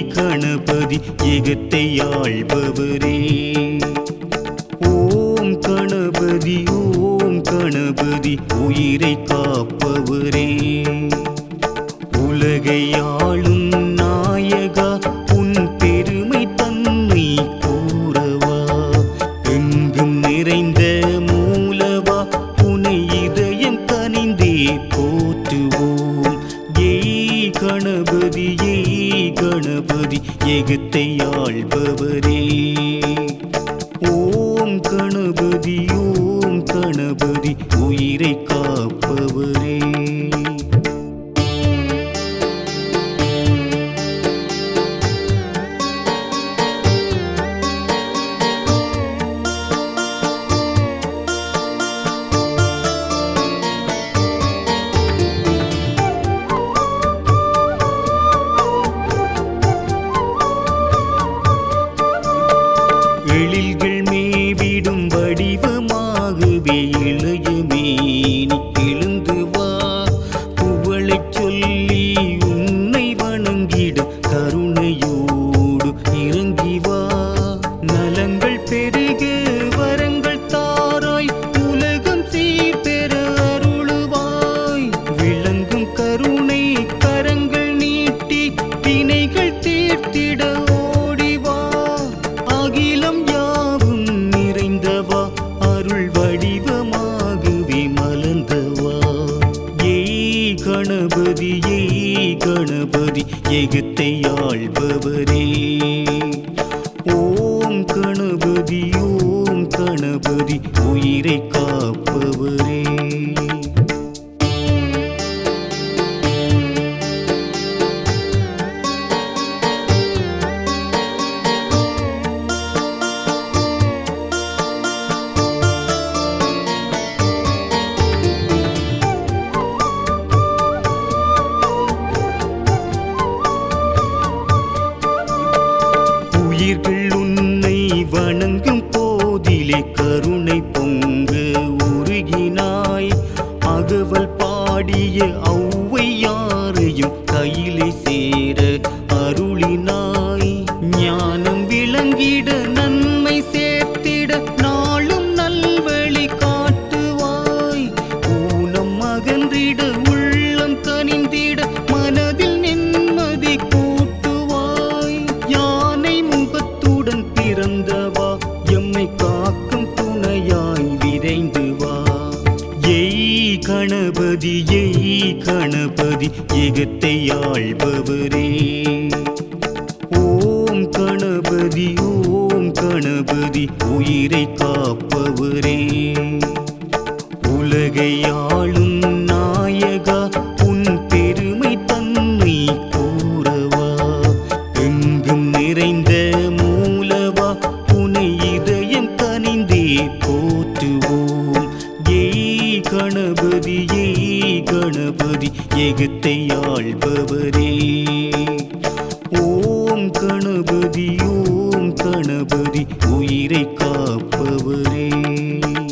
கணபதி எகத்தை ஆள்பவரே ஓம் கணபதி ஓம் கணபதி உயிரை காப்பவரே உலகை ஆளும் நாயகா உன் பெருமை தன்னை கூறவா எங்கும் நிறைந்த மூலவா உனை இதயம் கனிந்தே போற்றுவோம் ஏய் கணபதி ஏய் கணபதி எகத்தை ஆள்பவரே ஓம் கணபதி ஓம் கணபதி உயிரை காப்பவரே எழில்கள் மேவிடும் வடிவமாகவே இளைய மேனி எழுந்து வா புகழைச் சொல்லி உன்னை வணங்கிட கருணையோடு இறங்கி வா நலங்கள் பெருக வரங்கள் தாராய் உலகம் சீர்பெற அருளுவாய் விளங்கும் கருணை கரங்கள் நீட்டி வினைகள் தீர்த்திட ஓடிவா அகிலம் யாவும் நிறைந்தவா அருள் வடிவமாகவே மலர்ந்தவா ஏய் கணபதி ஏய் கணபதி எகத்தை ஆள்பவரே ஓம் கணபதி ஓம் கணபதி உயிரை காப்பவரே உயிர்கள் உன்னை வணங்கும் போதிலே கருணை பொங்க உருகினாய் அகவல் பாடிய ஔவையாரையும் கையிலே சேர அருளினாய் ஞானம் விளங்கிட நன்மை சேர்த்திட நாளும் நல்வழி காட்டுவாய் ஊனம் அகன்றிட உள்ளம் கனிந்திட மனதில் நிம்மதி கூட்டுவாய் யானை முகத்துடன் பிறந்தவா எம்மை காக்கும் துணையாய் விரைந்து வா ஏய் கணபதி ஏய் கணபதி எகத்தை ஆள்பவரே ஓம் கணபதி ஓம் கணபதி உயிரை காப்பவரே உலகை ஆளும் நாயகா உன் பெருமை தன்னை கூறவா எங்கும் நிறைந்த மூலவா உனை இதயம் கனிந்தே போற்றுவோம் ஏய் கணபதி ஏய் கணபதி எகத்தை ஆள்பவரே ஓம் கணபதி ஓம் கணபதி உயிரை காப்பவரே